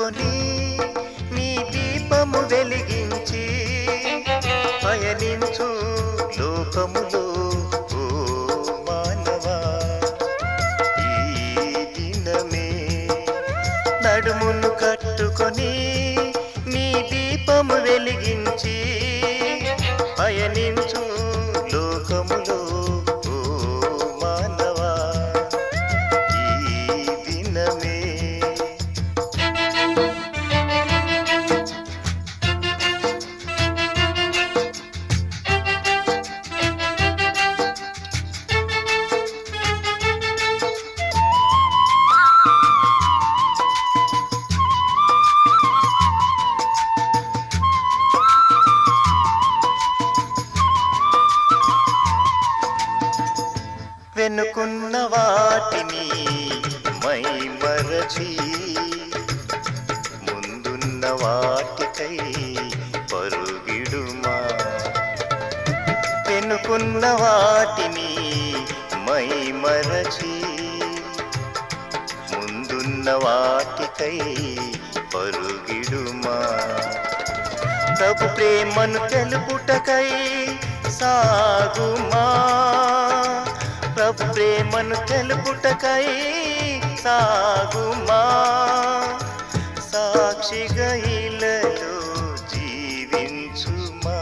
కట్టుకొని నీ దీపము వెలిగించి పయనించు లోకములో ఓ మానవా ఈ దినమే నడుమును కట్టుకొని నీ దీపము వెలిగించి పయనించు లోకములో ఓ మానవా ఈ దినమే వెనుకున్న వాటిని మై మరచి ముందున్న వాటికై పరుగిడుమా వెనుకున్న వాటిని మై మరచి ముందున్న వాటికై పరుగిడుమా ప్రభు ప్రేమను తెలుపుటకై సాగుమా ప్రభు ప్రేమను తెలుపుటకై సాగుమా సాక్షిగా ఇలలో జీవించుమా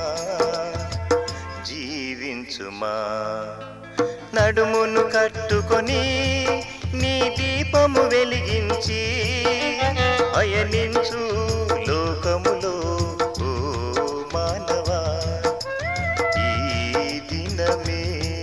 జీవించుమా నడుమును కట్టుకొని నీ దీపము వెలిగించి అయనించు లోకములో ఓ మానవా ఈ దినమే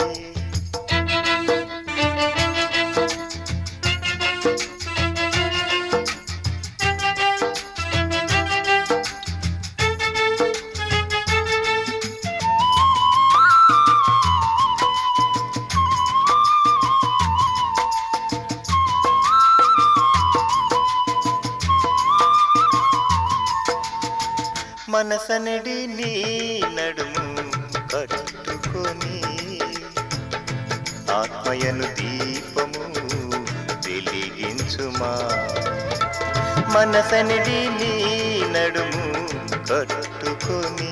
మనసనడి నీ నడుము కట్టుకొని ఆత్మయను దీపము వెలిగించుమా మనసనడి నీ నడుము కట్టుకొని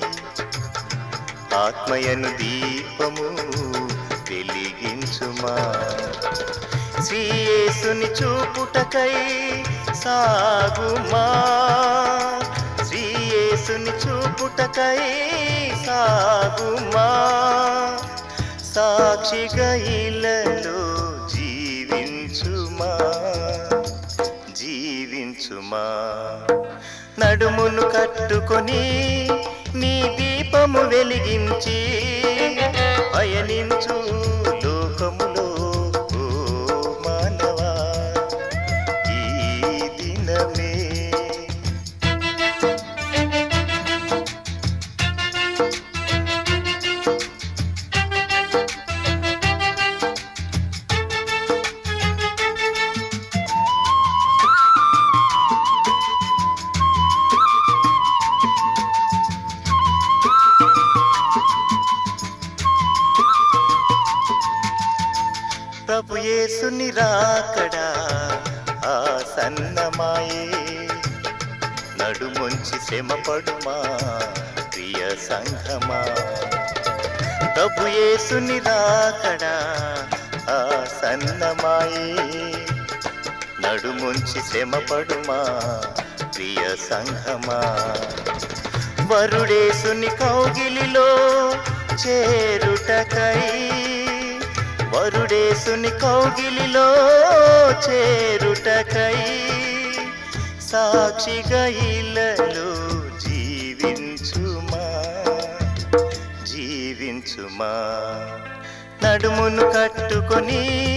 ఆత్మయను దీపము వెలిగించుమా శ్రీయేసుని చూపుటకై సాగుమా శ్రీయేసుని చూపుటకై సాగుమా సాక్షిగా ఇలలో జీవించుమా జీవించుమా నడుమును కట్టుకొని నీ దీపము వెలిగించి పయనించు లోకములో ఓ మానవా ఈ దినమే ప్రభు యేసుని రాకడా ఆ సన్నమాయే నడుముంచి శ్రమపడుమా ప్రియ సంఘమా ప్రభు యేసుని రాకడా ఆ సన్నమాయే నడుముంచి శ్రమపడుమా ప్రియ సంఘమా వరుడేసుని కౌగిలిలో చేరుటకై వరుడేసుని కౌగిలిలో చేరుటకై సాక్షిగా ఇలలో జీవించుమా జీవించుమా నడుమును కట్టుకొని